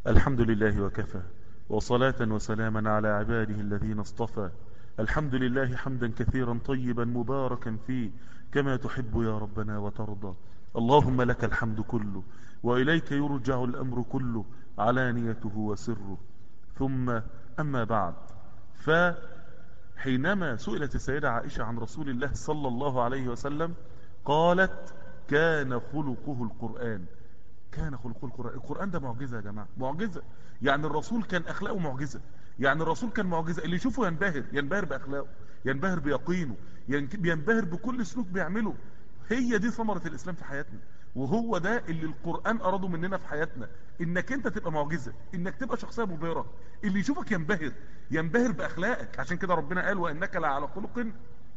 الحمد لله وكفى وصلاة وسلاما على عباده الذين اصطفى الحمد لله حمدا كثيرا طيبا مباركا فيه كما تحب يا ربنا وترضى اللهم لك الحمد كله وإليك يرجع الأمر كله علانيته وسره ثم أما بعد فحينما سئلت السيدة عائشة عن رسول الله صلى الله عليه وسلم قالت كان خلقه القرآن كان خلقه القرآن القرآن ده معجزة يا جماعة معجزة يعني الرسول كان أخلاقه معجزة يعني الرسول كان معجزة اللي يشوفه ينبهر ينبهر بأخلاقه ينبهر بيقينه ينبهر بكل سلوك بيعمله هي دي ثمرة الإسلام في حياتنا وهو ده اللي القرآن أراده مننا في حياتنا إنك أنت تبقى معجزة إنك تبقى شخصية مبهرة اللي يشوفك ينبهر ينبهر بأخلاقك عشان كده ربنا قال وإنك لعلى خلق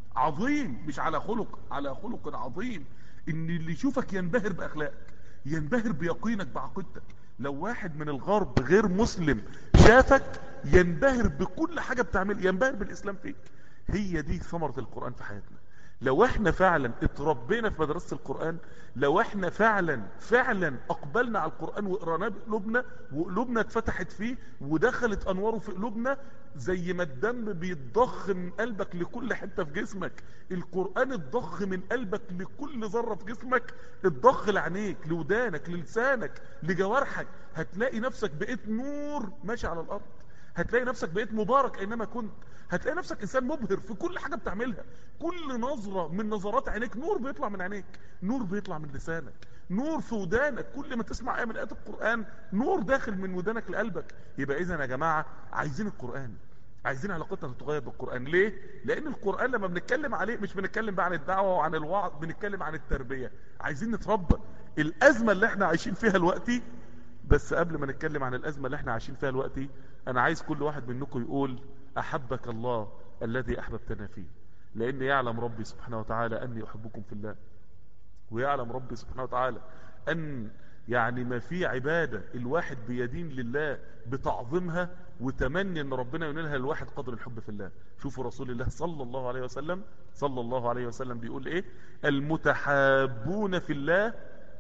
عظيم مش على خلق على خلق عظيم إن اللي يشوفك ينبهر بأخلاقك ينبهر بيقينك بعقيدتك لو واحد من الغرب غير مسلم شافك ينبهر بكل حاجة بتعمل ينبهر بالإسلام فيك هي دي ثمرة القرآن في حياتنا لو احنا فعلا اتربينا في مدرسة القرآن لو احنا فعلا فعلا اقبلنا على القرآن وقراناه بقلوبنا وقلوبنا اتفتحت فيه ودخلت انواره في قلوبنا زي ما الدم بيتضخ من قلبك لكل حتة في جسمك القرآن اتضخ من قلبك لكل ذرة في جسمك اتضخ لعينيك لودانك للسانك لجوارحك هتلاقي نفسك بقيت نور ماشي على الارض هتلاقي نفسك بقيت مبارك اينما كنت هتلاقي نفسك انسان مبهر في كل حاجة بتعملها كل نظرة من نظرات عينيك نور بيطلع من عينيك نور بيطلع من لسانك نور في ودانك كل ما تسمع ايه من ايات القرآن نور داخل من ودانك لقلبك يبقى اذا يا جماعة عايزين القرآن عايزين علاقتنا تتغير بالقرآن ليه؟ لان القرآن لما بنتكلم عليه مش بنتكلم بقى عن الدعوة وعن الوعظ بنتكلم عن التربية عايزين نتربى الازمة اللي احنا عايشين فيها الوقتي بس قبل ما نتكلم عن الازمة اللي احنا عايشين فيها الوقتي انا عايز كل واحد منكم يقول احبك الله الذي احببتنا فيه لان يعلم ربي سبحانه وتعالى اني احبكم في الله ويعلم ربي سبحانه وتعالى ان يعني ما في عبادة الواحد بيدين لله بتعظيمها وتمني ان ربنا ينالها الواحد قدر الحب في الله شوفوا رسول الله صلى الله عليه وسلم صلى الله عليه وسلم بيقول ايه المتحابون في الله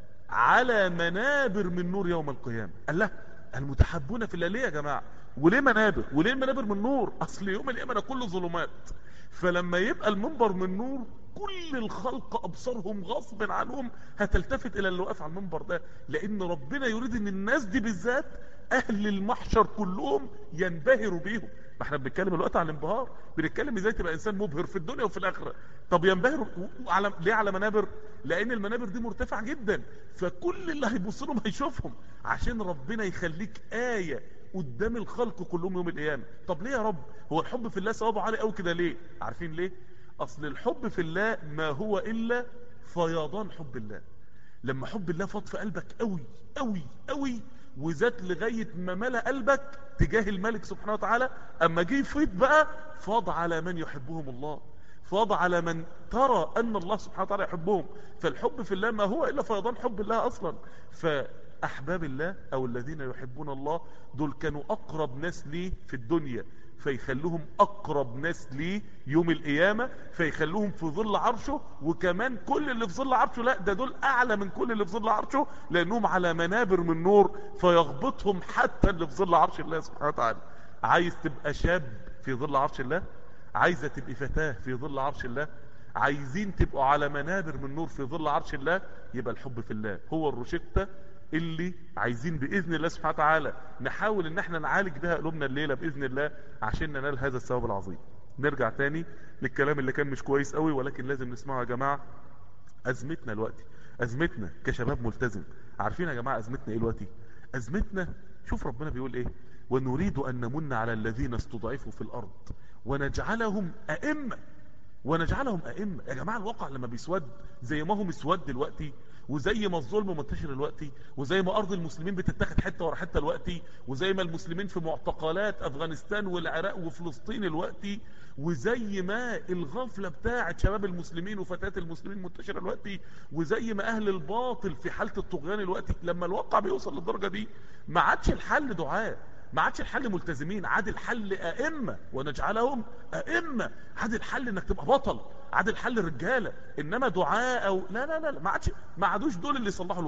على منابر من نور يوم القيامة قال له المتحبون في الله ليه يا جماعة وليه منابر وليه المنابر من نور اصل يوم القيامة ده كله ظلمات فلما يبقى المنبر من نور كل الخلق ابصارهم غصب عنهم هتلتفت الى اللي واقف على المنبر ده لان ربنا يريد ان الناس دي بالذات اهل المحشر كلهم ينبهروا بيهم ما احنا بنتكلم الوقت عن الانبهار بنتكلم ازاي تبقى انسان مبهر في الدنيا وفي الاخره طب ينبهروا على ليه على منابر لان المنابر دي مرتفعه جدا فكل اللي هيبص لهم هيشوفهم عشان ربنا يخليك ايه قدام الخلق كلهم يوم القيامه طب ليه يا رب هو الحب في الله ثوابه عالي قوي كده ليه عارفين ليه اصل الحب في الله ما هو الا فيضان حب الله لما حب الله فاض في قلبك قوي قوي قوي وزاد لغاية ما ملا قلبك تجاه الملك سبحانه وتعالى اما جه يفيض بقى فاض على من يحبهم الله فاض على من ترى ان الله سبحانه وتعالى يحبهم فالحب في الله ما هو الا فيضان حب الله اصلا فاحباب الله او الذين يحبون الله دول كانوا اقرب ناس ليه في الدنيا فيخلوهم اقرب ناس ليه يوم القيامة فيخلوهم في ظل عرشه وكمان كل اللي في ظل عرشه لا ده دول اعلى من كل اللي في ظل عرشه لانهم على منابر من نور فيغبطهم حتى اللي في ظل عرش الله سبحانه وتعالى عايز تبقى شاب في ظل عرش الله عايزة تبقى فتاة في ظل عرش الله عايزين تبقوا على منابر من نور في ظل عرش الله يبقى الحب في الله هو الروشتة اللي عايزين بإذن الله سبحانه وتعالى نحاول ان احنا نعالج بها قلوبنا الليلة بإذن الله عشان ننال هذا الثواب العظيم نرجع تاني للكلام اللي كان مش كويس قوي ولكن لازم نسمعه يا جماعة أزمتنا الوقت أزمتنا كشباب ملتزم عارفين يا جماعة أزمتنا ايه الوقت أزمتنا شوف ربنا بيقول ايه ونريد أن نمن على الذين استضعفوا في الأرض ونجعلهم أئمة ونجعلهم أئمة يا جماعة الواقع لما بيسود زي ما هو مسود دلوقتي وزي ما الظلم منتشر دلوقتي وزي ما أرض المسلمين بتتاخد حتة ورا حتة دلوقتي وزي ما المسلمين في معتقلات أفغانستان والعراق وفلسطين دلوقتي وزي ما الغفلة بتاعة شباب المسلمين وفتاة المسلمين منتشرة دلوقتي وزي ما أهل الباطل في حالة الطغيان دلوقتي لما الواقع بيوصل للدرجة دي ما عادش الحل دعاء ما عادش الحل ملتزمين عاد الحل أئمة ونجعلهم أئمة عاد الحل انك تبقى بطل عاد الحل رجالة انما دعاء او لا لا لا ما عادش ما عادوش دول اللي يصلحوا الواقع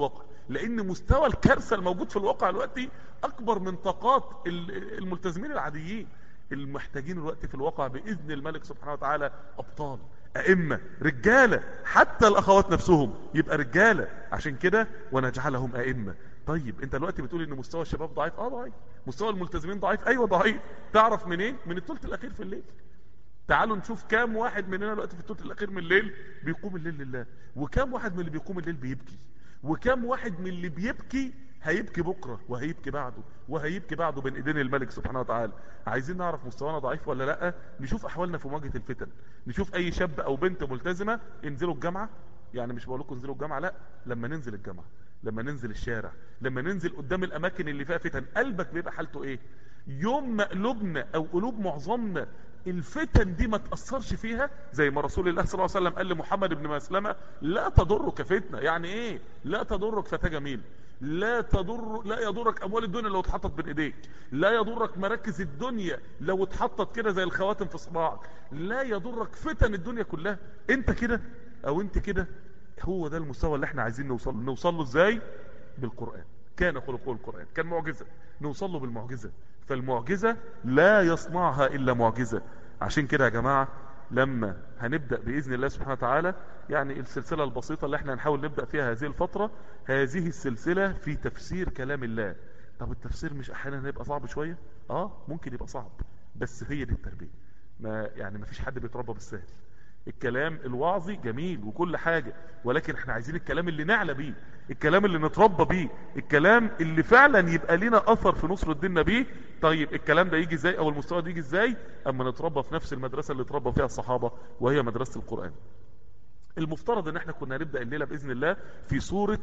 لان مستوى الكارثة الموجود في الواقع دلوقتي اكبر من طاقات ال- الملتزمين العاديين المحتاجين الوقت في الواقع باذن الملك سبحانه وتعالى ابطال ائمة رجالة حتى الاخوات نفسهم يبقى رجالة عشان كده ونجعلهم ائمة طيب انت دلوقتي بتقول ان مستوى الشباب ضعيف اه ضعيف مستوى الملتزمين ضعيف ايوه ضعيف تعرف منين من الثلث الاخير في الليل تعالوا نشوف كام واحد مننا دلوقتي في الثلث الاخير من الليل بيقوم الليل لله وكام واحد من اللي بيقوم الليل بيبكي وكام واحد من اللي بيبكي هيبكي بكرة وهيبكي بعده وهيبكي بعده بين ايدين الملك سبحانه وتعالى عايزين نعرف مستوانا ضعيف ولا لا نشوف احوالنا في مواجهة الفتن نشوف اي شاب او بنت ملتزمة انزلوا الجامعة يعني مش بقول لكم انزلوا الجامعة لا لما ننزل الجامعة لما ننزل الشارع لما ننزل قدام الاماكن اللي فيها فتن قلبك بيبقى حالته ايه يوم ما قلوبنا او قلوب معظمنا الفتن دي ما تأثرش فيها زي ما رسول الله صلى الله عليه وسلم قال لمحمد بن مسلمة لا تضرك فتنة يعني ايه لا تضرك فتاة جميل لا تضر لا يضرك اموال الدنيا لو اتحطت بين ايديك لا يضرك مراكز الدنيا لو اتحطت كده زي الخواتم في صباعك لا يضرك فتن الدنيا كلها انت كده او انت كده هو ده المستوى اللي احنا عايزين نوصل نوصل له ازاي بالقرآن كان خلقه القرآن كان معجزة نوصل له بالمعجزة فالمعجزة لا يصنعها إلا معجزة عشان كده يا جماعة لما هنبدأ بإذن الله سبحانه وتعالى يعني السلسلة البسيطة اللي احنا هنحاول نبدأ فيها هذه الفترة هذه السلسلة في تفسير كلام الله طب التفسير مش احيانا هيبقى صعب شوية اه ممكن يبقى صعب بس هي دي التربية ما يعني ما فيش حد بيتربى بالسهل الكلام الوعظي جميل وكل حاجة ولكن احنا عايزين الكلام اللي نعلى بيه الكلام اللي نتربى بيه الكلام اللي فعلا يبقى لنا اثر في نصر الدين بيه طيب الكلام ده يجي ازاي او المستوى ده يجي ازاي اما نتربى في نفس المدرسة اللي اتربى فيها الصحابة وهي مدرسة القرآن المفترض ان احنا كنا هنبدأ الليلة بإذن الله في سورة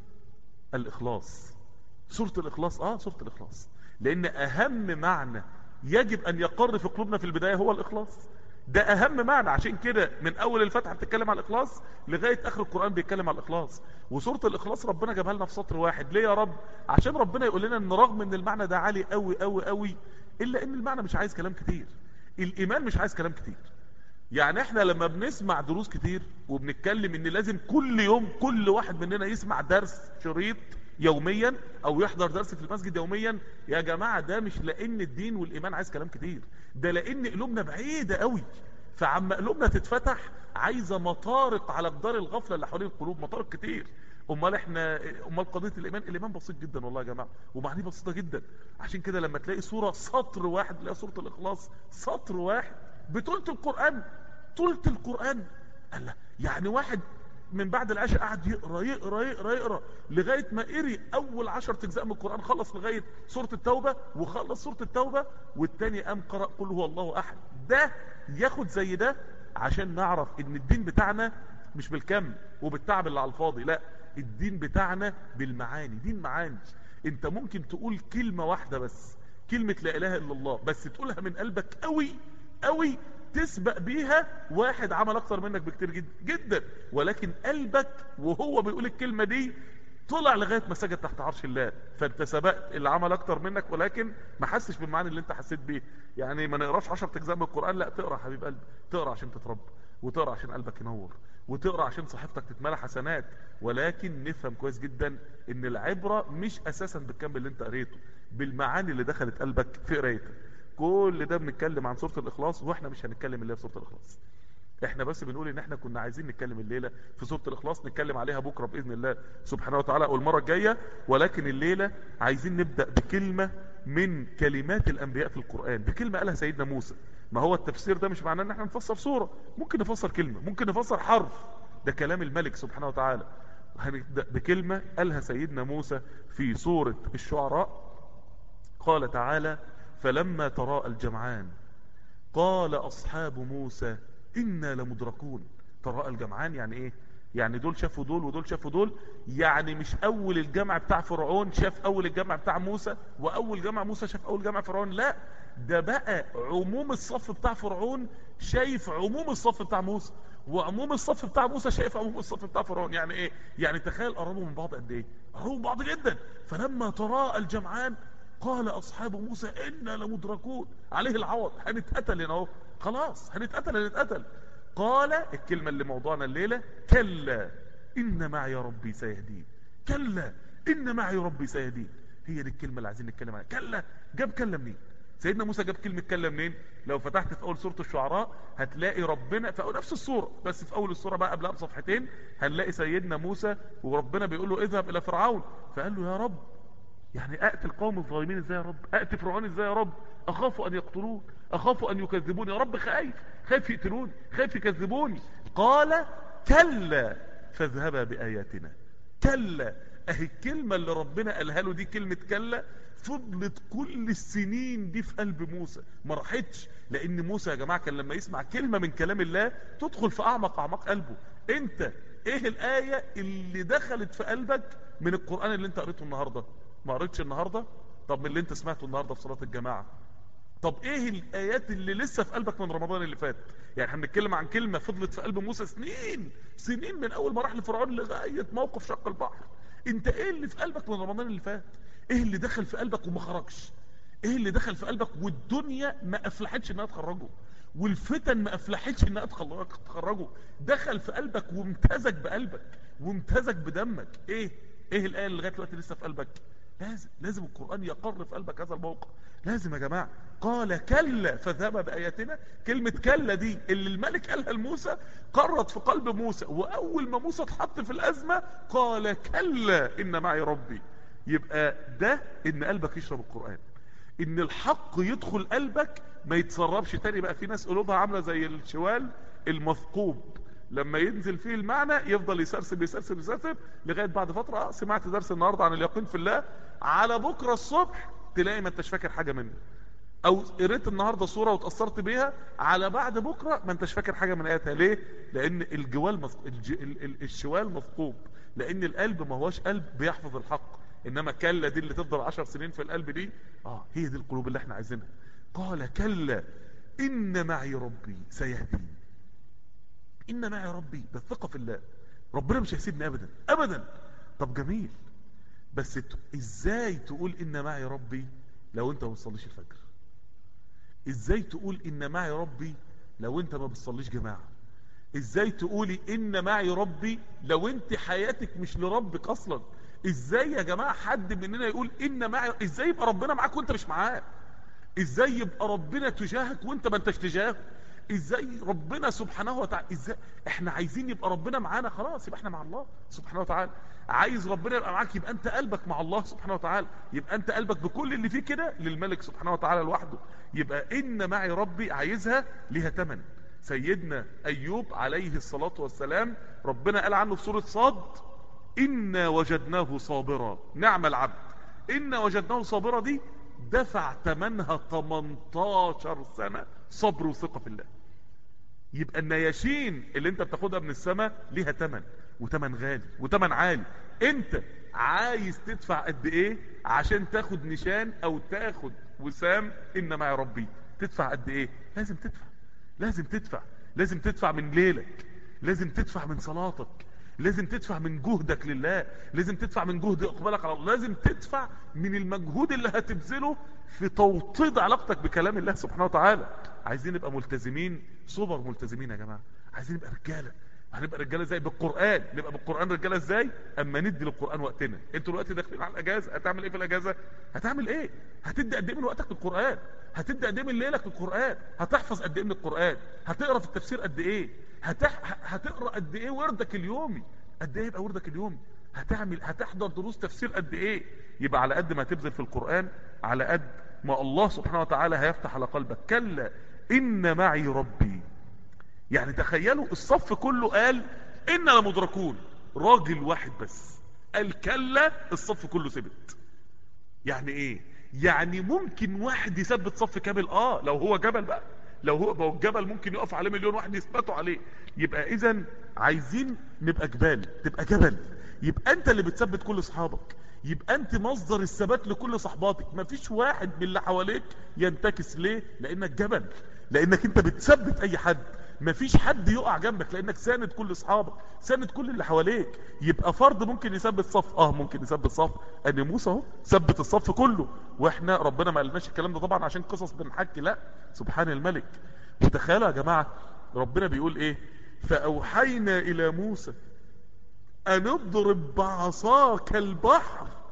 الاخلاص سورة الاخلاص اه سورة الاخلاص لان اهم معنى يجب ان يقر في قلوبنا في البداية هو الاخلاص ده اهم معنى عشان كده من اول الفتحة بتتكلم على الاخلاص لغاية اخر القرآن بيتكلم على الاخلاص وسورة الاخلاص ربنا جابها لنا في سطر واحد ليه يا رب عشان ربنا يقول لنا ان رغم ان المعنى ده عالي قوي قوي قوي الا ان المعنى مش عايز كلام كتير الايمان مش عايز كلام كتير يعني احنا لما بنسمع دروس كتير وبنتكلم ان لازم كل يوم كل واحد مننا يسمع درس شريط يوميا او يحضر درس في المسجد يوميا يا جماعة ده مش لان الدين والايمان عايز كلام كتير ده لان قلوبنا بعيدة قوي فعما قلوبنا تتفتح عايزة مطارق على جدار الغفلة اللي حوالين القلوب مطارق كتير امال احنا امال قضيه الايمان الايمان بسيط جدا والله يا جماعه ومعانيه بسيطه جدا عشان كده لما تلاقي سوره سطر واحد تلاقي سوره الاخلاص سطر واحد بطولة القران طولة القران الله يعني واحد من بعد العشاء قعد يقرا يقرا يقرا يقرا لغايه ما قري اول 10 اجزاء من القران خلص لغايه سوره التوبه وخلص سوره التوبه والتاني قام قرا قل هو الله احد ده ياخد زي ده عشان نعرف ان الدين بتاعنا مش بالكم وبالتعب اللي على الفاضي لا الدين بتاعنا بالمعاني دين معاني انت ممكن تقول كلمة واحدة بس كلمة لا اله الا الله بس تقولها من قلبك قوي قوي تسبق بيها واحد عمل اكتر منك بكتير جدا جدا ولكن قلبك وهو بيقول الكلمة دي طلع لغاية ما سجد تحت عرش الله فانت سبقت اللي عمل اكتر منك ولكن ما حسش بالمعاني اللي انت حسيت بيه يعني ما نقراش 10 اجزاء من القرآن لا تقرا يا حبيب قلبي تقرا عشان تتربى وتقرا عشان قلبك ينور وتقرا عشان صحيفتك تتملى حسنات ولكن نفهم كويس جدا ان العبرة مش اساسا بالكم اللي انت قريته بالمعاني اللي دخلت قلبك في قرايتك كل ده بنتكلم عن سورة الاخلاص واحنا مش هنتكلم اللي في سورة الاخلاص احنا بس بنقول ان احنا كنا عايزين نتكلم الليلة في سورة الاخلاص نتكلم عليها بكرة باذن الله سبحانه وتعالى او المرة الجاية ولكن الليلة عايزين نبدأ بكلمة من كلمات الانبياء في القرآن بكلمة قالها سيدنا موسى ما هو التفسير ده مش معناه ان احنا نفسر سورة ممكن نفسر كلمة ممكن نفسر حرف ده كلام الملك سبحانه وتعالى هنبدأ بكلمة قالها سيدنا موسى في سورة الشعراء قال تعالى فلما تراءى الجمعان قال أصحاب موسى إنا لمدركون تراءى الجمعان يعني إيه يعني دول شافوا دول ودول شافوا دول يعني مش أول الجمع بتاع فرعون شاف أول الجمع بتاع موسى وأول جمع موسى شاف أول جمع فرعون لا ده بقى عموم الصف بتاع فرعون شايف عموم الصف بتاع موسى وعموم الصف بتاع موسى شايف عموم الصف بتاع فرعون يعني ايه يعني تخيل قربوا من بعض قد ايه قربوا من بعض جدا فلما تراءى الجمعان قال اصحاب موسى انا لمدركون عليه العوض هنتقتل هنا اهو خلاص هنتقتل هنتقتل قال الكلمة اللي موضوعنا الليلة كلا ان معي ربي سيهدين كلا ان معي ربي سيهدين هي دي الكلمة اللي عايزين نتكلم عنها كلا جاب كلا منين سيدنا موسى جاب كلمة كلا منين لو فتحت في اول سورة الشعراء هتلاقي ربنا في نفس السورة بس في اول السورة بقى قبلها بصفحتين هنلاقي سيدنا موسى وربنا بيقول له اذهب الى فرعون فقال له يا رب يعني اقتل القوم الظالمين ازاي يا رب اقتل فرعون ازاي يا رب اخاف ان يقتلون اخاف ان يكذبوني يا رب خايف خايف يقتلوني خايف يكذبوني قال كلا فاذهبا باياتنا كلا اهي الكلمة اللي ربنا قالها له دي كلمة كلا فضلت كل السنين دي في قلب موسى ما راحتش لان موسى يا جماعة كان لما يسمع كلمة من كلام الله تدخل في اعمق اعماق قلبه انت ايه الاية اللي دخلت في قلبك من القرآن اللي انت قريته النهاردة ما قريتش النهاردة طب من اللي انت سمعته النهاردة في صلاة الجماعة طب ايه الايات اللي لسه في قلبك من رمضان اللي فات يعني احنا بنتكلم عن كلمة فضلت في قلب موسى سنين سنين من اول ما راح لفرعون لغاية موقف شق البحر انت ايه اللي في قلبك من رمضان اللي فات ايه اللي دخل في قلبك وما خرجش ايه اللي دخل في قلبك والدنيا ما افلحتش انها تخرجه والفتن ما افلحتش انها تخرجه دخل في قلبك وامتزج بقلبك وامتزج بدمك ايه ايه الايه اللي لغايه دلوقتي لسه في قلبك لازم لازم القرآن يقر في قلبك هذا الموقع لازم يا جماعة قال كلا فذهب بآياتنا كلمة كلا دي اللي الملك قالها لموسى قرت في قلب موسى وأول ما موسى اتحط في الأزمة قال كلا إن معي ربي يبقى ده إن قلبك يشرب القرآن إن الحق يدخل قلبك ما يتسربش تاني بقى في ناس قلوبها عاملة زي الشوال المثقوب لما ينزل فيه المعنى يفضل يسرسب يسرسب يسرسب لغاية بعد فترة سمعت درس النهاردة عن اليقين في الله على بكرة الصبح تلاقي ما انتش فاكر حاجة منه او قريت النهاردة صورة وتأثرت بيها على بعد بكرة ما انتش فاكر حاجة من اياتها ليه لان الجوال مص... الج... ال... ال... الشوال مثقوب لان القلب ما هوش قلب بيحفظ الحق انما كلا دي اللي تفضل عشر سنين في القلب دي اه هي دي القلوب اللي احنا عايزينها قال كلا ان معي ربي سيهدين ان معي ربي ده الثقة في الله ربنا مش هيسيبني ابدا ابدا طب جميل بس ت... ازاي تقول ان معي ربي لو انت ما بتصليش الفجر ازاي تقول ان معي ربي لو انت ما بتصليش جماعة ازاي تقولي ان معي ربي لو انت حياتك مش لربك اصلا ازاي يا جماعة حد مننا يقول ان معي ازاي يبقى ربنا معاك وانت مش معاه ازاي يبقى ربنا تجاهك وانت ما انتش تجاهه ازاي ربنا سبحانه وتعالى ازاي احنا عايزين يبقى ربنا معانا خلاص يبقى احنا مع الله سبحانه وتعالى عايز ربنا يبقى معاك يبقى انت قلبك مع الله سبحانه وتعالى يبقى انت قلبك بكل اللي فيه كده للملك سبحانه وتعالى لوحده يبقى ان معي ربي عايزها ليها تمن سيدنا ايوب عليه الصلاة والسلام ربنا قال عنه في سورة صاد إنا وجدناه صابرا نعم العبد إنا وجدناه صابرا دي دفع تمنها 18 سنة صبر وثقة في الله يبقى النياشين اللي انت بتاخدها من السماء ليها تمن وتمن غالي وتمن عالي انت عايز تدفع قد ايه عشان تاخد نشان او تاخد وسام ان معي ربي تدفع قد ايه لازم تدفع لازم تدفع لازم تدفع من ليلك لازم تدفع من صلاتك لازم تدفع من جهدك لله لازم تدفع من جهد اقبالك على الله لازم تدفع من المجهود اللي هتبذله في توطيد علاقتك بكلام الله سبحانه وتعالى عايزين نبقى ملتزمين صبر ملتزمين يا جماعة عايزين نبقى رجالة هنبقى رجالة ازاي بالقرآن نبقى بالقرآن رجالة ازاي اما ندي للقرآن وقتنا انتوا دلوقتي داخلين على الاجازة هتعمل ايه في الاجازة هتعمل ايه هتدي قد ايه من وقتك للقرآن هتدي قد ايه من ليلك للقرآن هتحفظ قد ايه من القرآن هتقرا في التفسير قد ايه هتح... هتقرا قد ايه وردك اليومي قد ايه يبقى وردك اليومي هتعمل هتحضر دروس تفسير قد ايه يبقى على قد ما تبذل في القرآن على قد ما الله سبحانه وتعالى هيفتح على قلبك كلا ان معي ربي يعني تخيلوا الصف كله قال إنا لمدركون راجل واحد بس قال كلا الصف كله ثبت يعني ايه يعني ممكن واحد يثبت صف كامل اه لو هو جبل بقى لو هو بقى الجبل ممكن يقف عليه مليون واحد يثبتوا عليه يبقى اذا عايزين نبقى جبال تبقى جبل يبقى انت اللي بتثبت كل اصحابك يبقى انت مصدر الثبات لكل صحباتك مفيش واحد من اللي حواليك ينتكس ليه لانك جبل لانك انت بتثبت اي حد مفيش حد يقع جنبك لانك ساند كل اصحابك ساند كل اللي حواليك يبقى فرد ممكن يثبت صف اه ممكن يثبت صف ان موسى اهو ثبت الصف كله واحنا ربنا ما قالناش الكلام ده طبعا عشان قصص بنحكي لا سبحان الملك وتخيلوا يا جماعه ربنا بيقول ايه فاوحينا الى موسى ان اضرب بعصاك البحر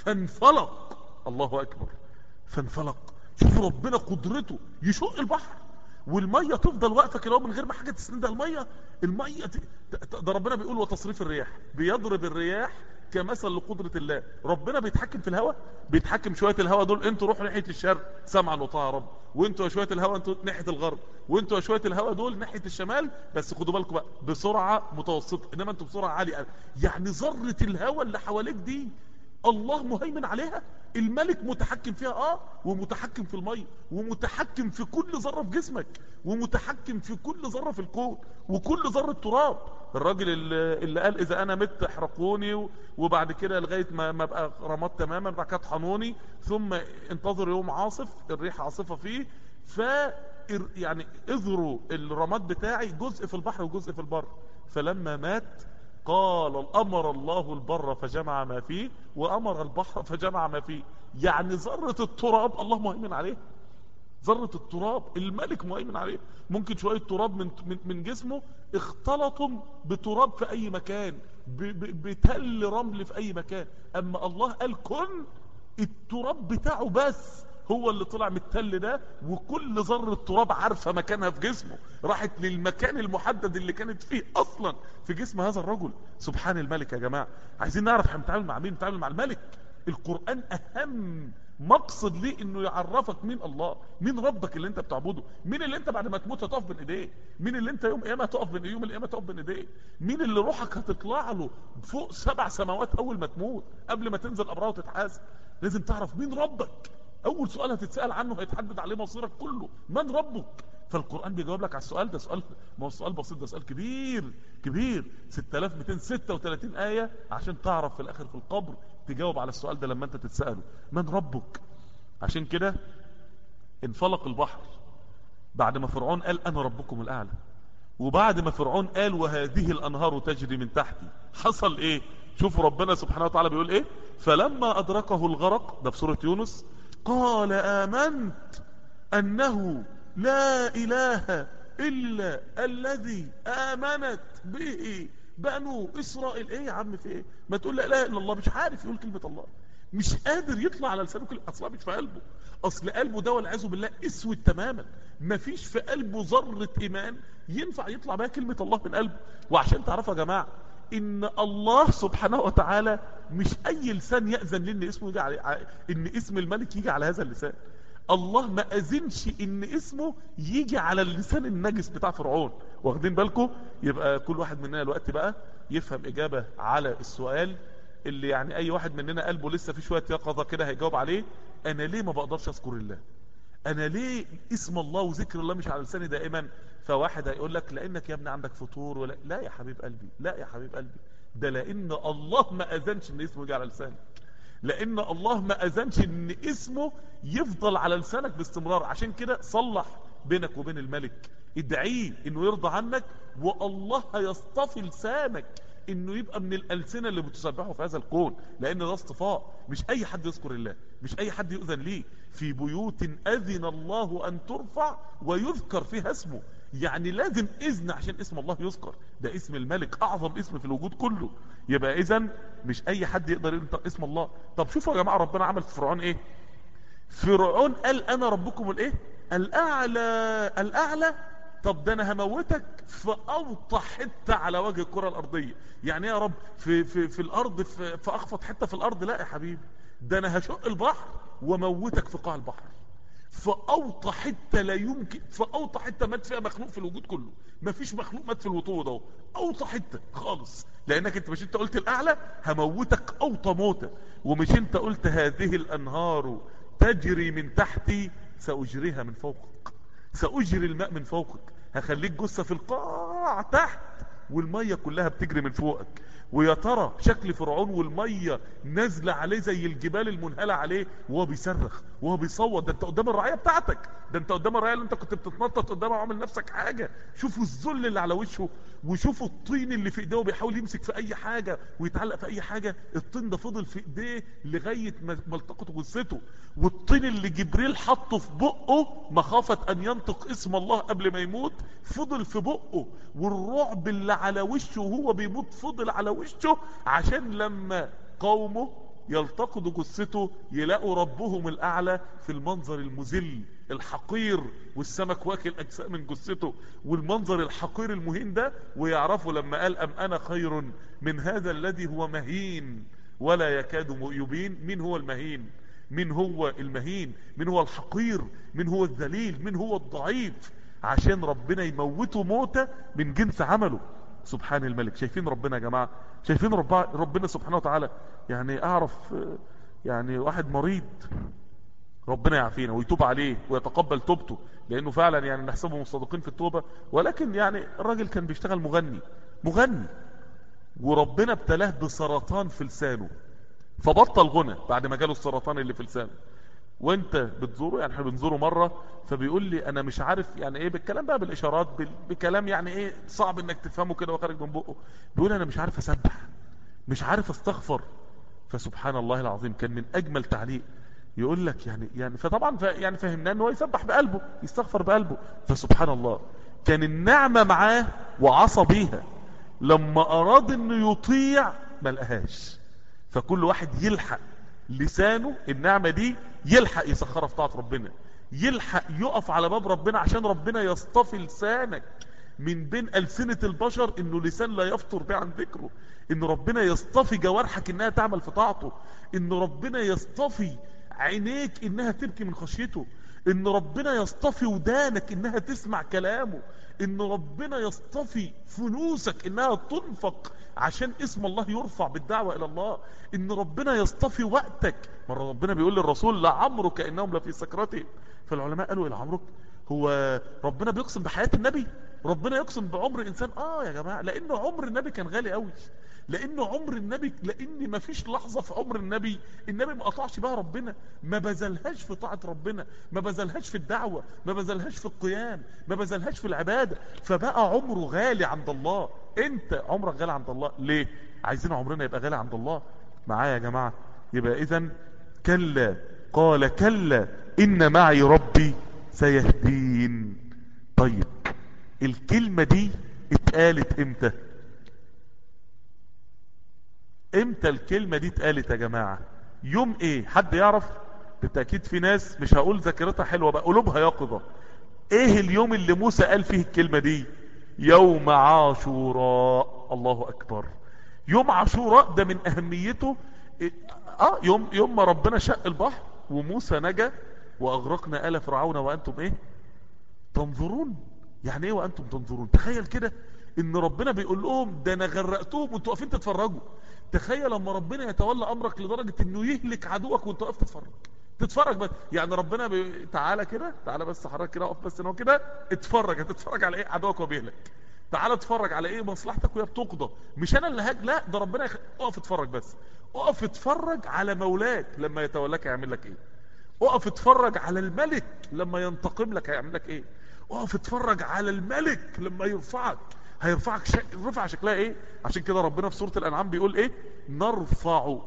فانفلق الله اكبر فانفلق شوف ربنا قدرته يشق البحر والميه تفضل واقفه كده من غير ما حاجه تسندها الميه الميه ت... ت- ده ربنا بيقول وتصريف الرياح بيضرب الرياح كمثل لقدره الله ربنا بيتحكم في الهواء بيتحكم شويه الهواء دول انتوا روحوا ناحيه الشرق سمعا وطاعه يا رب وانتوا يا شويه الهواء انتوا ناحيه الغرب وانتوا يا شويه الهواء دول ناحيه الشمال بس خدوا بالكم بقى بسرعه متوسطه انما انتوا بسرعه عاليه يعني ذره الهواء اللي حواليك دي الله مهيمن عليها الملك متحكم فيها اه ومتحكم في المية ومتحكم في كل ذرة في جسمك ومتحكم في كل ذرة في الكون وكل ذرة تراب الراجل اللي, اللي قال اذا انا مت احرقوني و- وبعد كده لغاية ما, ما ابقى رماد تماما بعد كده طحنوني ثم انتظر يوم عاصف الريح عاصفة فيه ف يعني اذروا الرماد بتاعي جزء في البحر وجزء في البر فلما مات قال امر الله البر فجمع ما فيه وامر البحر فجمع ما فيه يعني ذرة التراب الله مهيمن عليه ذرة التراب الملك مهيمن عليه ممكن شوية تراب من من, من جسمه اختلطوا بتراب في اي مكان ب- ب- بتل رمل في اي مكان اما الله قال كن التراب بتاعه بس هو اللي طلع من التل ده وكل ذرة تراب عارفة مكانها في جسمه راحت للمكان المحدد اللي كانت فيه اصلا في جسم هذا الرجل سبحان الملك يا جماعة عايزين نعرف احنا بنتعامل مع مين بنتعامل مع الملك القرآن اهم مقصد ليه انه يعرفك مين الله مين ربك اللي انت بتعبده مين اللي انت بعد ما تموت هتقف بين ايديه مين اللي انت يوم قيامه هتقف بين يوم القيامه تقف بين ايديه مين اللي روحك هتطلع له فوق سبع سماوات اول ما تموت قبل ما تنزل ابراه وتتحاسب لازم تعرف مين ربك اول سؤال هتتسال عنه هيتحدد عليه مصيرك كله من ربك فالقرآن بيجاوب لك على السؤال ده سؤال ما هو السؤال بسيط ده سؤال كبير كبير 6236 آية عشان تعرف في الآخر في القبر تجاوب على السؤال ده لما انت تتسأله من ربك عشان كده انفلق البحر بعد ما فرعون قال انا ربكم الاعلى وبعد ما فرعون قال وهذه الانهار تجري من تحتي حصل ايه شوف ربنا سبحانه وتعالى بيقول ايه فلما ادركه الغرق ده في سورة يونس قال امنت انه لا اله الا الذي امنت به بنو اسرائيل ايه يا عم في ايه ما تقول لا اله الا الله مش عارف يقول كلمة الله مش قادر يطلع على لسانه كلمة اصلا مش في قلبه اصل قلبه ده والعياذ بالله اسود تماما مفيش في قلبه ذرة ايمان ينفع يطلع بها كلمة الله من قلبه وعشان تعرفوا يا جماعة ان الله سبحانه وتعالى مش اي لسان يأذن لي ان اسمه يجي على ان اسم الملك يجي على هذا اللسان الله ما اذنش ان اسمه يجي على اللسان النجس بتاع فرعون واخدين بالكم يبقى كل واحد مننا الوقت بقى يفهم اجابة على السؤال اللي يعني اي واحد مننا قلبه لسه في شوية يقظة كده هيجاوب عليه انا ليه ما بقدرش اذكر الله انا ليه اسم الله وذكر الله مش على لساني دائما فواحد هيقول لك لانك يا ابني عندك فطور ولا لا يا حبيب قلبي لا يا حبيب قلبي ده لان الله ما اذنش ان اسمه يجي على لسانك لان الله ما اذنش ان اسمه يفضل على لسانك باستمرار عشان كده صلح بينك وبين الملك ادعيه انه يرضى عنك والله هيصطفي لسانك انه يبقى من الالسنه اللي بتسبحه في هذا الكون لان ده اصطفاء مش اي حد يذكر الله مش اي حد يؤذن ليه في بيوت اذن الله ان ترفع ويذكر فيها اسمه يعني لازم اذن عشان اسم الله يذكر ده اسم الملك اعظم اسم في الوجود كله يبقى اذا مش اي حد يقدر ينطق اسم الله طب شوفوا يا جماعه ربنا عمل في فرعون ايه فرعون قال انا ربكم الايه الاعلى الاعلى طب ده انا هموتك في اوطى حته على وجه الكره الارضيه يعني يا رب في في في الارض في, في اخفض حته في الارض لا يا حبيبي ده انا هشق البحر وموتك في قاع البحر في اوطى حته لا يمكن في اوطى حته مات فيها مخلوق في الوجود كله مفيش مخلوق مات في الوطوه ده اوطى حته خالص لانك انت مش انت قلت الاعلى هموتك اوطى موته ومش انت قلت هذه الانهار تجري من تحتي ساجريها من فوقك ساجري الماء من فوقك هخليك جثه في القاع تحت والميه كلها بتجري من فوقك ويا ترى شكل فرعون والميه نازله عليه زي الجبال المنهله عليه وهو بيصرخ وهو بيصوت ده انت قدام الرعايه بتاعتك ده انت قدام الرعايه اللي انت كنت بتتنطط قدامها وعامل نفسك حاجه شوفوا الذل اللي على وشه وشوفوا الطين اللي في ايديه وبيحاول يمسك في اي حاجه ويتعلق في اي حاجه الطين ده فضل في ايديه لغايه ما ما التقط جثته والطين اللي جبريل حطه في بقه مخافه ان ينطق اسم الله قبل ما يموت فضل في بقه والرعب اللي على وشه وهو بيموت فضل على وشه عشان لما قومه يلتقطوا جثته يلاقوا ربهم الاعلى في المنظر المذل الحقير والسمك واكل اجزاء من جثته والمنظر الحقير المهين ده ويعرفوا لما قال ام انا خير من هذا الذي هو مهين ولا يكاد يبين مين هو المهين مين هو المهين مين هو الحقير مين هو الذليل مين هو الضعيف عشان ربنا يموته موتة من جنس عمله سبحان الملك شايفين ربنا يا جماعة شايفين رب ربنا سبحانه وتعالى يعني اعرف يعني واحد مريض ربنا يعافينا ويتوب عليه ويتقبل توبته لانه فعلا يعني نحسبه مصادقين في التوبة ولكن يعني الراجل كان بيشتغل مغني مغني وربنا ابتلاه بسرطان في لسانه فبطل غنى بعد ما جاله السرطان اللي في لسانه وانت بتزوره يعني احنا بنزوره مرة فبيقول لي انا مش عارف يعني ايه بالكلام بقى بالاشارات بكلام يعني ايه صعب انك تفهمه كده وخارج من بقه بيقول انا مش عارف اسبح مش عارف استغفر فسبحان الله العظيم كان من اجمل تعليق يقول لك يعني يعني فطبعا يعني فهمناه ان هو يسبح بقلبه يستغفر بقلبه فسبحان الله كان النعمة معاه وعصى بيها لما اراد انه يطيع ما لقاهاش فكل واحد يلحق لسانه النعمة دي يلحق يسخرها في طاعة ربنا يلحق يقف على باب ربنا عشان ربنا يصطفي لسانك من بين ألسنة البشر انه لسان لا يفطر به عن ذكره ان ربنا يصطفي جوارحك انها تعمل في طاعته ان ربنا يصطفي عينيك انها تبكي من خشيته ان ربنا يصطفي ودانك انها تسمع كلامه ان ربنا يصطفي فلوسك انها تنفق عشان اسم الله يرفع بالدعوة الى الله ان ربنا يصطفي وقتك مرة ربنا بيقول للرسول لعمرك انهم لفي سكرتهم فالعلماء قالوا الى عمرك هو ربنا بيقسم بحياة النبي ربنا يقسم بعمر انسان اه يا جماعة لان عمر النبي كان غالي قوي لان عمر النبي لان ما فيش لحظة في عمر النبي النبي ما قطعش بها ربنا ما بذلهاش في طاعة ربنا ما بذلهاش في الدعوة ما بذلهاش في القيام ما بذلهاش في العبادة فبقى عمره غالي عند الله انت عمرك غالي عند الله ليه عايزين عمرنا يبقى غالي عند الله معايا يا جماعة يبقى اذا كلا قال كلا ان معي ربي سيهدين طيب الكلمة دي اتقالت امتى امتى الكلمة دي اتقالت يا جماعة يوم ايه حد يعرف بالتأكيد في ناس مش هقول ذاكرتها حلوة بقى قلوبها يقظة ايه اليوم اللي موسى قال فيه الكلمة دي يوم عاشوراء الله اكبر يوم عاشوراء ده من اهميته اه يوم يوم ما ربنا شق البحر وموسى نجا واغرقنا آل فرعون وانتم ايه تنظرون يعني ايه وانتم تنظرون تخيل كده ان ربنا بيقول لهم ده انا غرقتهم وانتوا واقفين تتفرجوا تخيل لما ربنا يتولى امرك لدرجة انه يهلك عدوك وانت واقف تتفرج تتفرج بس يعني ربنا بي... تعالى كده تعالى بس حضرتك كده اقف بس ان هو كده اتفرج هتتفرج على ايه عدوك وهو بيهلك تعالى اتفرج على ايه مصلحتك وهي بتقضى مش انا اللي هاج لا ده ربنا يخ... اقف اتفرج بس اقف اتفرج على مولاك لما يتولاك هيعمل لك ايه اقف اتفرج على الملك لما ينتقم لك هيعمل لك ايه اقف اتفرج على الملك لما يرفعك هيرفعك شك... رفع شكلها ايه عشان كده ربنا في سورة الانعام بيقول ايه نرفع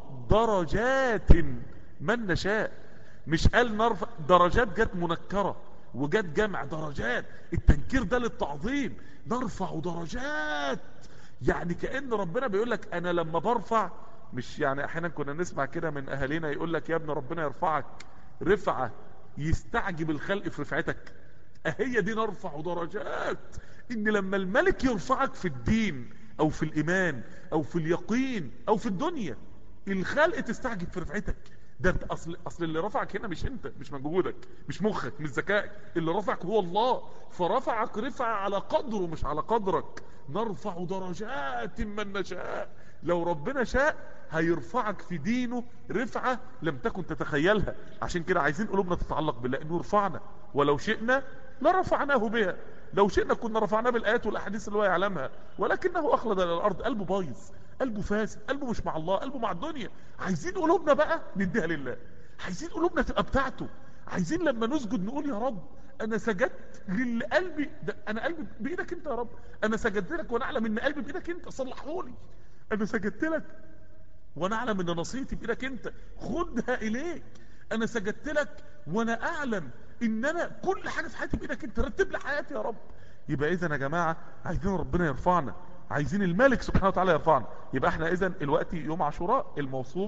درجات من نشاء مش قال نرفع درجات جت منكرة وجت جمع درجات التنكير ده للتعظيم نرفع درجات يعني كأن ربنا بيقول لك انا لما برفع مش يعني احيانا كنا نسمع كده من اهالينا يقول لك يا ابن ربنا يرفعك رفعة يستعجب الخلق في رفعتك اهي دي نرفع درجات ان لما الملك يرفعك في الدين او في الايمان او في اليقين او في الدنيا الخلق تستعجب في رفعتك ده اصل اصل اللي رفعك هنا مش انت مش مجهودك مش مخك مش ذكائك اللي رفعك هو الله فرفعك رفعة على قدره مش على قدرك نرفع درجات من نشاء لو ربنا شاء هيرفعك في دينه رفعة لم تكن تتخيلها عشان كده عايزين قلوبنا تتعلق بالله انه يرفعنا ولو شئنا لرفعناه بها لو شئنا كنا رفعناه بالايات والاحاديث اللي هو يعلمها ولكنه اخلد الى الارض قلبه بايظ قلبه فاسد قلبه مش مع الله قلبه مع الدنيا عايزين قلوبنا بقى نديها لله عايزين قلوبنا تبقى بتاعته عايزين لما نسجد نقول يا رب انا سجدت للي قلبي ده انا قلبي بايدك انت يا رب انا سجدت لك وانا اعلم ان قلبي بايدك انت صلحهولي انا سجدت لك وانا اعلم ان نصيتي بايدك انت خدها اليك انا سجدت لك وانا اعلم ان انا كل حاجة في حياتي بايدك انت رتب لي حياتي يا رب يبقى اذا يا جماعة عايزين ربنا يرفعنا عايزين الملك سبحانه وتعالى يرفعنا يبقى احنا اذا الوقت يوم عاشوراء الموصوف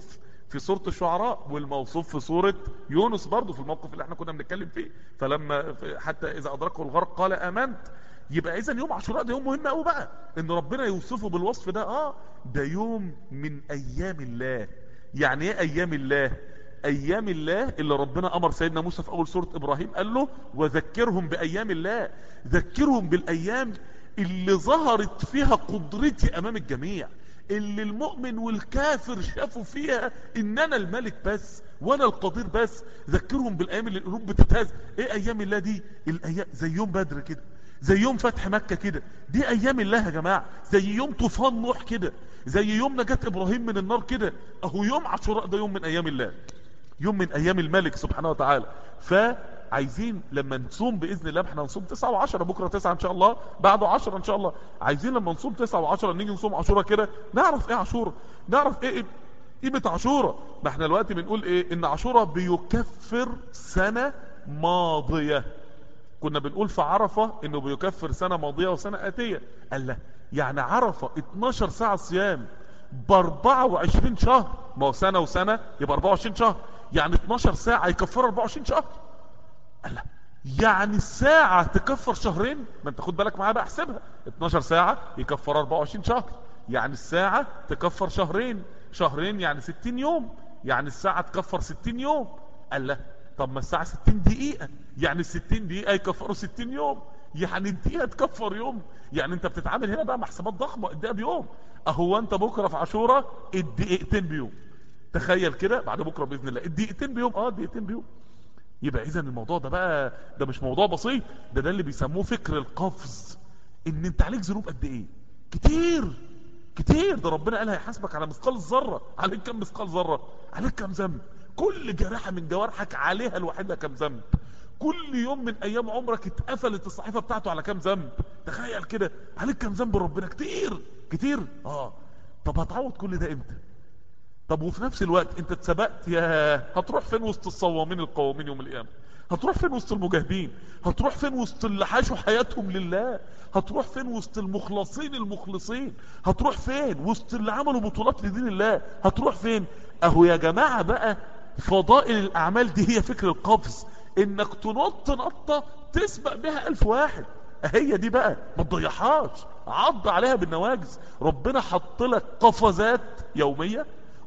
في سورة الشعراء والموصوف في سورة يونس برضو في الموقف اللي احنا كنا بنتكلم فيه فلما حتى اذا ادركه الغرق قال امنت يبقى اذا يوم عاشوراء ده يوم مهم قوي بقى ان ربنا يوصفه بالوصف ده اه ده يوم من ايام الله يعني ايه ايام الله ايام الله اللي ربنا امر سيدنا موسى في اول سورة ابراهيم قال له وذكرهم بايام الله ذكرهم بالايام اللي ظهرت فيها قدرتي امام الجميع اللي المؤمن والكافر شافوا فيها ان انا الملك بس وانا القدير بس ذكرهم بالايام اللي القلوب بتتهز ايه ايام الله دي الايام زي يوم بدر كده زي يوم فتح مكة كده دي ايام الله يا جماعة زي يوم طوفان نوح كده زي يوم نجاة ابراهيم من النار كده اهو يوم عاشوراء ده يوم من ايام الله يوم من ايام الملك سبحانه وتعالى فعايزين لما نصوم باذن الله احنا نصوم 9 و10 بكره 9 ان شاء الله بعده 10 ان شاء الله عايزين لما نصوم 9 و10 نيجي نصوم عاشوراء كده نعرف ايه عاشوراء نعرف ايه قيمه عاشوراء ما احنا دلوقتي بنقول ايه ان عاشوراء بيكفر سنه ماضيه كنا بنقول في عرفه انه بيكفر سنه ماضيه وسنه اتيه قال لا يعني عرفه 12 ساعه صيام ب 24 شهر ما هو سنه وسنه يبقى 24 شهر يعني 12 ساعة يكفر 24 شهر قال لا يعني الساعة تكفر شهرين ما انت خد بالك معايا بقى احسبها 12 ساعة يكفر 24 شهر يعني الساعة تكفر شهرين شهرين يعني 60 يوم يعني الساعة تكفر 60 يوم قال لا طب ما الساعة 60 دقيقة يعني ال 60 دقيقة يكفروا 60 يوم يعني الدقيقة تكفر يوم يعني انت بتتعامل هنا بقى مع حسابات ضخمة الدقيقة بيوم اهو انت بكرة في عاشوراء الدقيقتين بيوم تخيل كده بعد بكره باذن الله الدقيقتين بيوم اه الدقيقتين بيوم يبقى اذا الموضوع ده بقى ده مش موضوع بسيط ده ده اللي بيسموه فكر القفز ان انت عليك ذنوب قد ايه كتير كتير ده ربنا قال هيحاسبك على مثقال الذره عليك كم مثقال ذره عليك كم ذنب كل جراحه من جوارحك عليها الوحيده كم ذنب كل يوم من ايام عمرك اتقفلت الصحيفه بتاعته على كام ذنب تخيل كده عليك كام ذنب ربنا كتير كتير اه طب هتعوض كل ده امتى طب وفي نفس الوقت انت اتسبقت يا هتروح فين وسط الصوامين القوامين يوم القيامه هتروح فين وسط المجاهدين هتروح فين وسط اللي عاشوا حياتهم لله هتروح فين وسط المخلصين المخلصين هتروح فين وسط اللي عملوا بطولات لدين الله هتروح فين اهو يا جماعة بقى فضائل الاعمال دي هي فكر القفز انك تنط نطة تسبق بها الف واحد هي دي بقى ما تضيعهاش عض عليها بالنواجز ربنا حط لك قفزات يومية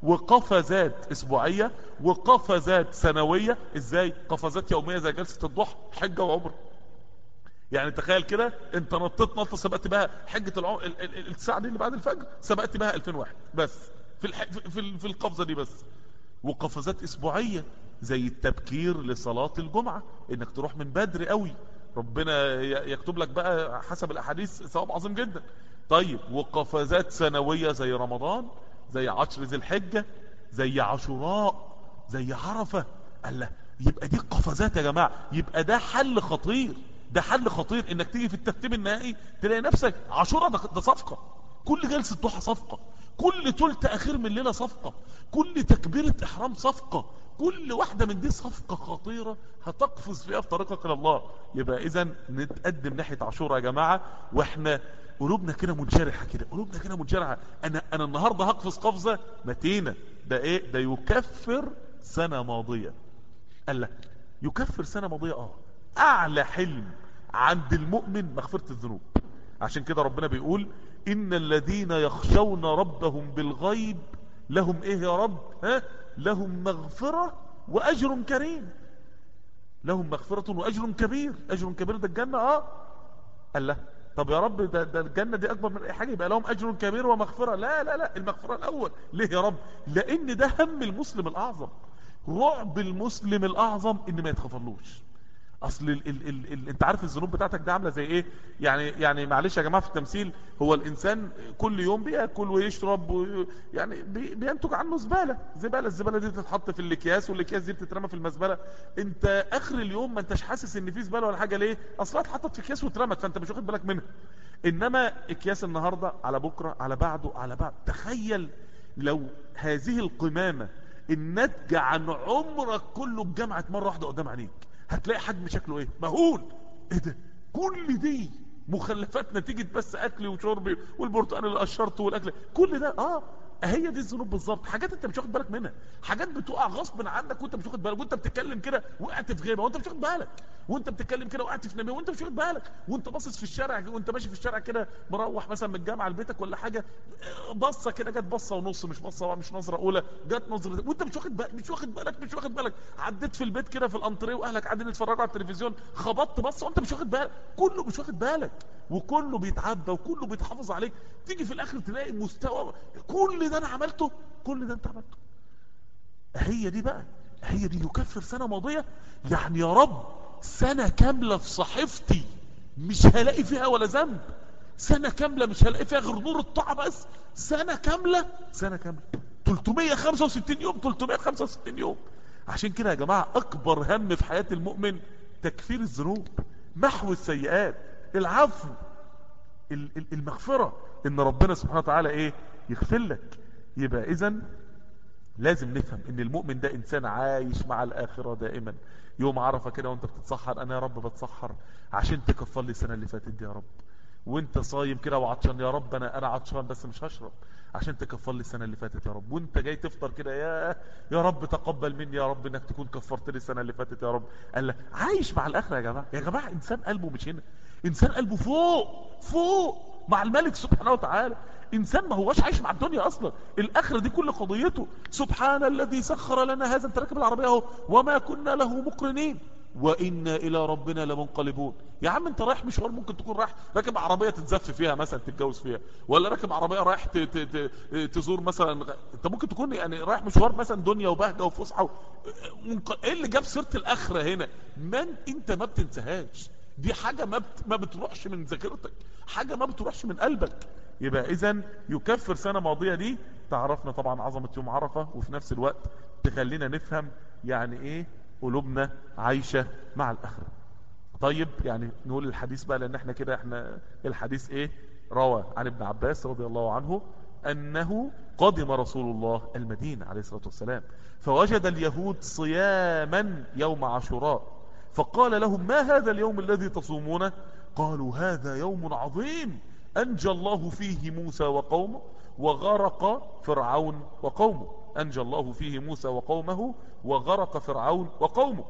وقفزات اسبوعية وقفزات سنوية ازاي قفزات يومية زي جلسة الضحى حجة وعمر يعني تخيل كده انت نطيت نطة سبقت بها حجة العمر الساعة دي اللي بعد الفجر سبقت بها 2000 واحد بس في, الح... في, في القفزة دي بس وقفزات اسبوعية زي التبكير لصلاة الجمعة انك تروح من بدري قوي ربنا يكتب لك بقى حسب الاحاديث ثواب عظيم جدا طيب وقفزات سنوية زي رمضان زي عشر ذي الحجة زي عاشوراء زي عرفة قال له يبقى دي قفزات يا جماعة يبقى ده حل خطير ده حل خطير انك تيجي في الترتيب النهائي تلاقي نفسك عاشوراء ده, ده صفقة كل جلسة ضحى صفقة كل تلت اخير من ليلة صفقة كل تكبيرة احرام صفقة كل واحدة من دي صفقة خطيرة هتقفز فيها في طريقك الى الله يبقى اذا نتقدم ناحية عاشوراء يا جماعة واحنا قلوبنا كده منشرحة كده قلوبنا كده منشرحة انا انا النهاردة هقفز قفزة متينة ده ايه ده يكفر سنة ماضية قال لك يكفر سنة ماضية اه اعلى حلم عند المؤمن مغفرة الذنوب عشان كده ربنا بيقول ان الذين يخشون ربهم بالغيب لهم ايه يا رب ها لهم مغفرة واجر كريم لهم مغفرة واجر كبير اجر كبير ده الجنة اه قال له طب يا رب ده, ده الجنة دي اكبر من اي حاجة يبقى لهم اجر كبير ومغفرة لا لا لا المغفرة الاول ليه يا رب لان ده هم المسلم الاعظم رعب المسلم الاعظم ان ما يتغفرلوش اصل ال ال ال ال انت عارف الذنوب بتاعتك ده عامله زي ايه يعني يعني معلش يا جماعه في التمثيل هو الانسان كل يوم بياكل ويشرب و يعني بي بينتج عنه زباله زباله الزباله دي تتحط في الاكياس والاكياس دي بتترمى في المزبله انت اخر اليوم ما انتش حاسس ان في زباله ولا حاجه ليه اصلها اتحطت في اكياس واترمت فانت مش واخد بالك منها انما اكياس النهارده على بكره على بعده على بعد تخيل لو هذه القمامه الناتجه عن عمرك كله اتجمعت مره واحده قدام عينيك هتلاقي حجم شكله ايه مهول ايه ده كل دي مخلفات نتيجة بس اكلي وشربي والبرتقال اللي قشرته والاكل كل ده اه هي دي الذنوب بالظبط حاجات انت مش واخد بالك منها حاجات بتقع غصب عنك وانت مش واخد بالك وانت بتتكلم كده وقعت في غيبه وانت مش واخد بالك وانت بتتكلم كده وقعت في نميمه وانت مش واخد بالك وانت باصص في الشارع وانت ماشي في الشارع كده مروح مثلا من الجامعه لبيتك ولا حاجه بصه كده جت بصه ونص مش بصه مش نظره اولى جت نظره وانت مش واخد بالك مش واخد بالك مش واخد بالك عديت في البيت كده في الانتريه واهلك قاعدين يتفرجوا على التلفزيون خبطت بصه وانت مش واخد بالك كله مش واخد بالك وكله بيتعدى وكله بيتحافظ عليك تيجي في الاخر تلاقي مستوى كل ده انا عملته كل ده انت عملته هي دي بقى هي دي يكفر سنة ماضية يعني يا رب سنة كاملة في صحيفتي مش هلاقي فيها ولا ذنب سنة كاملة مش هلاقي فيها غير نور الطاعة بس سنة كاملة سنة كاملة 365 يوم 365 يوم عشان كده يا جماعة اكبر هم في حياة المؤمن تكفير الذنوب محو السيئات العفو المغفرة ان ربنا سبحانه وتعالى ايه يغفر لك يبقى اذا لازم نفهم ان المؤمن ده انسان عايش مع الاخرة دائما يوم عرفة كده وانت بتتسحر انا يا رب بتسحر عشان تكفر لي السنة اللي فاتت دي يا رب وانت صايم كده وعطشان يا رب انا انا عطشان بس مش هشرب عشان تكفر لي السنة اللي فاتت يا رب وانت جاي تفطر كده يا يا رب تقبل مني يا رب انك تكون كفرت لي السنة اللي فاتت يا رب قال لك عايش مع الاخرة يا جماعة يا جماعة انسان قلبه مش هنا انسان قلبه فوق فوق مع الملك سبحانه وتعالى انسان ما هوش عايش مع الدنيا اصلا الاخره دي كل قضيته سبحان الذي سخر لنا هذا انت راكب العربيه اهو وما كنا له مقرنين وإنا إلى ربنا لمنقلبون يا عم انت رايح مشوار ممكن تكون رايح راكب عربية تتزف فيها مثلا تتجوز فيها ولا راكب عربية رايح ت- ت- ت- تزور مثلا انت ممكن تكون يعني رايح مشوار مثلا دنيا وبهجة وفسحة و... منق- ايه اللي جاب سيرة الآخرة هنا من انت ما بتنساهاش دي حاجة ما, بت... ما بتروحش من ذاكرتك حاجة ما بتروحش من قلبك يبقى اذا يكفر سنة ماضية دي تعرفنا طبعا عظمة يوم عرفة وفي نفس الوقت تخلينا نفهم يعني ايه قلوبنا عايشة مع الآخرة طيب يعني نقول الحديث بقى لأن احنا كده احنا الحديث ايه روى عن ابن عباس رضي الله عنه أنه قدم رسول الله المدينة عليه الصلاة والسلام فوجد اليهود صياما يوم عاشوراء فقال لهم ما هذا اليوم الذي تصومونه قالوا هذا يوم عظيم أنجى الله فيه موسى وقومه وغرق فرعون وقومه أنجى الله فيه موسى وقومه وغرق فرعون وقومه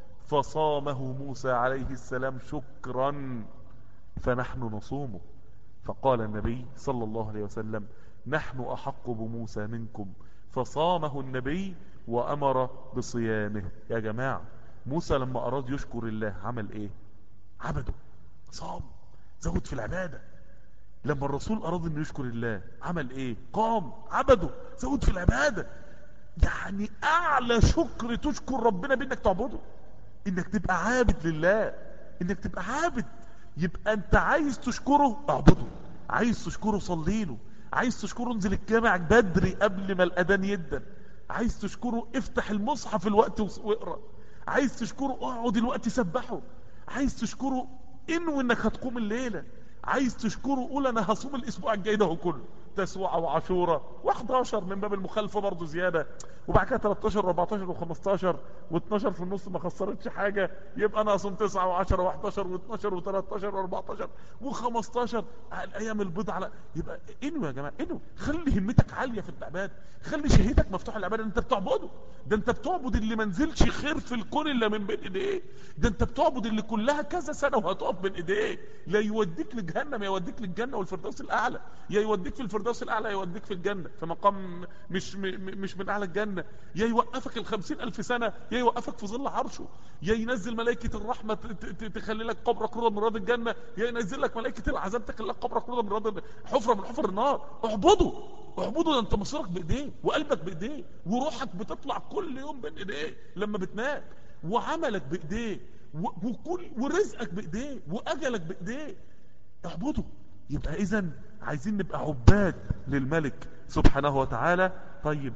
فصامه موسى عليه السلام شكرا فنحن نصومه فقال النبي صلى الله عليه وسلم نحن أحق بموسى منكم فصامه النبي وأمر بصيامه يا جماعة موسى لما أراد يشكر الله عمل إيه عبده صام زود في العبادة لما الرسول أراد أن يشكر الله عمل إيه قام عبده زود في العبادة يعني أعلى شكر تشكر ربنا بأنك تعبده انك تبقى عابد لله انك تبقى عابد يبقى انت عايز تشكره اعبده عايز تشكره صلي له عايز تشكره انزل الجامع بدري قبل ما الاذان يدن عايز تشكره افتح المصحف الوقت واقرا عايز تشكره اقعد الوقت سبحه عايز تشكره انو انك هتقوم الليله عايز تشكره قول انا هصوم الاسبوع الجاي ده كله تسوعة وعاشورة و11 من باب المخالفة برضه زيادة وبعد كده 13 و14 و15 و12 في النص ما خسرتش حاجة يبقى انا اصوم 9 و10 و11 و12 و13 و14 و15 الايام البيض على يبقى انو يا جماعة انو خلي همتك عالية في العبادة خلي شهيتك مفتوح العبادة انت بتعبده ده انت بتعبد اللي ما نزلش خير في الكون الا من بين ايديه ده انت بتعبد اللي كلها كذا سنة وهتقف بين ايديه لا يوديك لجهنم يا يوديك للجنة والفردوس الاعلى يا يوديك في الفردوس الاعلى يوديك في الجنة في مقام مش م- م- مش من اعلى الجنة يا يوقفك الخمسين الف سنة يا يوقفك في ظل عرشه يا ينزل ملائكة الرحمة ت- ت- تخلي لك قبرك روضة من رياض الجنة يا ينزل لك ملائكة العذاب تخلي لك قبرك روضة من رياض حفرة من حفر النار اعبده اعبده ده انت مصيرك بايديه وقلبك بايديه وروحك بتطلع كل يوم بين ايديه لما بتنام وعملك بايديه و- وكل ورزقك بايديه واجلك بايديه اعبده يبقى اذا عايزين نبقى عباد للملك سبحانه وتعالى طيب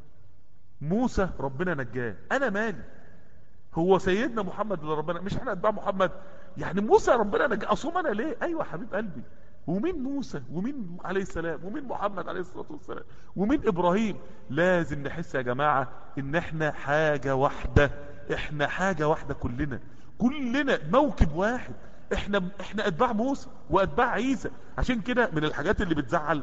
موسى ربنا نجاه انا مالي هو سيدنا محمد اللي ربنا مش احنا اتباع محمد يعني موسى ربنا نجاه اصوم انا ليه ايوه حبيب قلبي ومين موسى ومين عليه السلام ومين محمد عليه الصلاة والسلام ومين ابراهيم لازم نحس يا جماعة ان احنا حاجة واحدة احنا حاجة واحدة كلنا كلنا موكب واحد احنا احنا اتباع موسى واتباع عيسى عشان كده من الحاجات اللي بتزعل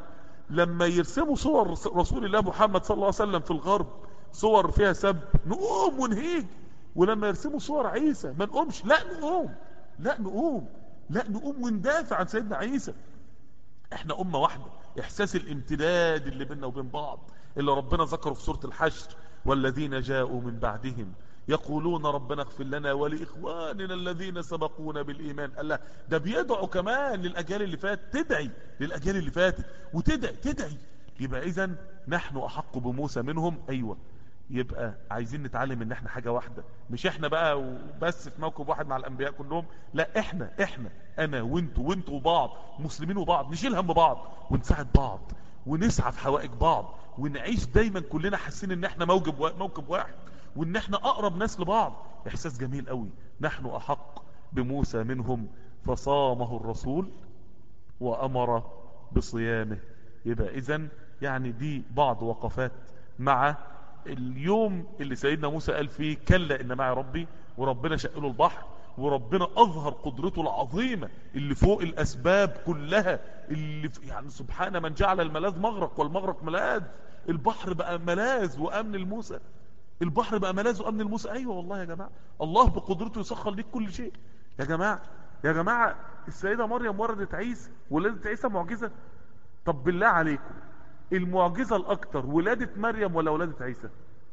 لما يرسموا صور رسول الله محمد صلى الله عليه وسلم في الغرب صور فيها سب نقوم ونهيج ولما يرسموا صور عيسى ما نقومش لا نقوم لا نقوم لا نقوم وندافع عن سيدنا عيسى احنا امة واحدة احساس الامتداد اللي بيننا وبين بعض اللي ربنا ذكره في سورة الحشر والذين جاءوا من بعدهم يقولون ربنا اغفر لنا ولإخواننا الذين سبقونا بالإيمان الله ده بيدعو كمان للأجيال اللي فاتت تدعي للأجيال اللي فاتت وتدعي تدعي يبقى إذا نحن أحق بموسى منهم أيوة يبقى عايزين نتعلم ان احنا حاجة واحدة مش احنا بقى وبس في موكب واحد مع الانبياء كلهم لا احنا احنا انا وانتوا وانتوا وبعض مسلمين وبعض نشيل هم بعض ونساعد بعض ونسعى في حوائج بعض ونعيش دايما كلنا حاسين ان احنا موجب موكب واحد وان احنا اقرب ناس لبعض احساس جميل قوي نحن احق بموسى منهم فصامه الرسول وامر بصيامه يبقى اذا يعني دي بعض وقفات مع اليوم اللي سيدنا موسى قال فيه كلا ان معي ربي وربنا شق له البحر وربنا اظهر قدرته العظيمة اللي فوق الاسباب كلها اللي في يعني سبحان من جعل الملاذ مغرق والمغرق ملاذ البحر بقى ملاذ وامن الموسى البحر بقى ملاذ وامن الموسى ايوه والله يا جماعة الله بقدرته يسخر ليك كل شيء يا جماعة يا جماعة السيدة مريم وردت عيسى ولادة عيسى معجزة طب بالله عليكم المعجزة الاكتر ولادة مريم ولا ولادة عيسى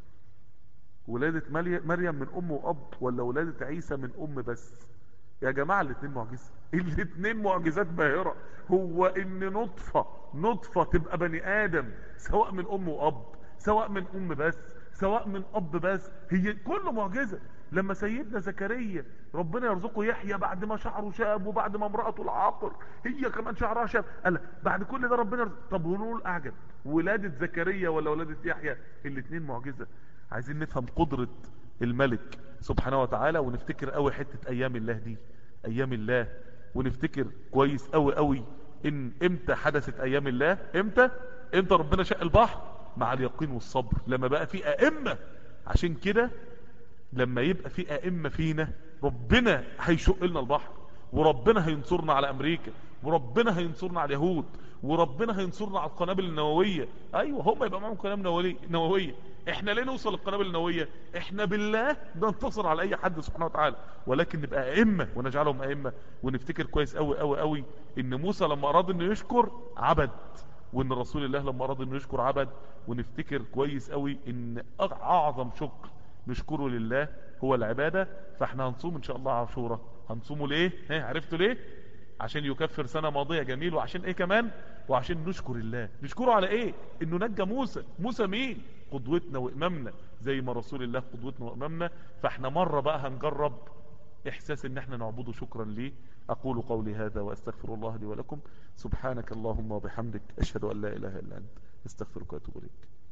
ولادة مريم من ام واب ولا ولادة عيسى من ام بس يا جماعة الاثنين معجزة الاثنين معجزات باهرة هو ان نطفة نطفة تبقى بني ادم سواء من ام واب سواء من ام بس سواء من اب بس هي كله معجزة لما سيدنا زكريا ربنا يرزقه يحيى بعد ما شعره شاب وبعد ما امرأته العاقر هي كمان شعرها شاب قال بعد كل ده ربنا يرزق طب ونقول اعجب ولادة زكريا ولا ولادة يحيى الاثنين معجزة عايزين نفهم قدرة الملك سبحانه وتعالى ونفتكر قوي حتة ايام الله دي ايام الله ونفتكر كويس قوي قوي ان امتى حدثت ايام الله امتى امتى ربنا شق البحر مع اليقين والصبر لما بقى في ائمة عشان كده لما يبقى في ائمة فينا ربنا هيشق لنا البحر وربنا هينصرنا على امريكا وربنا هينصرنا على اليهود وربنا هينصرنا على القنابل النووية ايوه هم يبقى معهم قنابل نووية احنا ليه نوصل للقنابل النووية احنا بالله ننتصر على اي حد سبحانه وتعالى ولكن نبقى ائمة ونجعلهم ائمة ونفتكر كويس قوي قوي قوي ان موسى لما اراد انه يشكر عبد وان رسول الله لما اراد انه يشكر عبد ونفتكر كويس قوي ان اعظم شكر نشكره لله هو العبادة فاحنا هنصوم ان شاء الله عاشوراء هنصومه ليه ها عرفتوا ليه عشان يكفر سنة ماضية جميل وعشان ايه كمان وعشان نشكر الله نشكره على ايه انه نجى موسى موسى مين قدوتنا وامامنا زي ما رسول الله قدوتنا وامامنا فاحنا مرة بقى هنجرب احساس ان احنا نعبده شكرا ليه اقول قولي هذا واستغفر الله لي ولكم سبحانك اللهم وبحمدك اشهد ان لا اله الا انت استغفرك واتوب اليك